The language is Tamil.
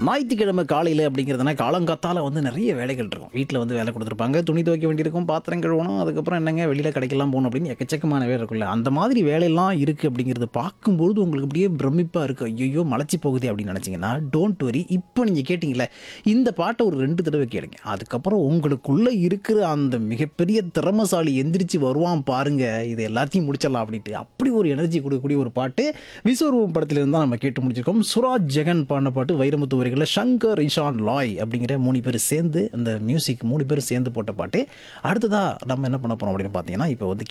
ஞாயிற்றுக்கிழமை காலையில் அப்படிங்கிறதுனா காலங்காத்தால வந்து நிறைய வேலைகள் இருக்கும் வீட்டில் வந்து வேலை கொடுத்துருப்பாங்க துணி துவைக்க வேண்டியிருக்கும் பாத்திரம் கழுவணும் அதுக்கப்புறம் என்னங்க வெளியில் கடைக்கெல்லாம் போகணும் அப்படின்னு எக்கச்சக்கமான வேலை இருக்குல்ல அந்த மாதிரி வேலையெல்லாம் இருக்குது அப்படிங்கிறது பார்க்கும்பொழுது உங்களுக்கு அப்படியே பிரமிப்பாக இருக்குது ஐயோ மலைச்சி போகுது அப்படின்னு நினச்சிங்கன்னா டோன்ட் வரி இப்போ நீங்கள் கேட்டிங்களே இந்த பாட்டை ஒரு ரெண்டு தடவை கேளுங்க அதுக்கப்புறம் உங்களுக்குள்ளே இருக்கிற அந்த மிகப்பெரிய திறமசாலி எந்திரிச்சு வருவான் பாருங்க இது எல்லாத்தையும் முடிச்சிடலாம் அப்படின்ட்டு அப்படி ஒரு எனர்ஜி கொடுக்கக்கூடிய ஒரு பாட்டு விஸ்வரூபம் படத்திலிருந்து தான் நம்ம கேட்டு முடிச்சிருக்கோம் சுராஜ் ஜெகன் பாடின பாட்டு வைரமுத்து வரிகளில் சங்கர் இஷான் லாய் அப்படிங்கிற மூணு பேர் சேர்ந்து அந்த மியூசிக் மூணு பேர் சேர்ந்து போட்ட பாட்டு அடுத்ததாக நம்ம என்ன பண்ண போகிறோம் அப்படின்னு பார்த்தீங்கன்னா இப்போ வந்து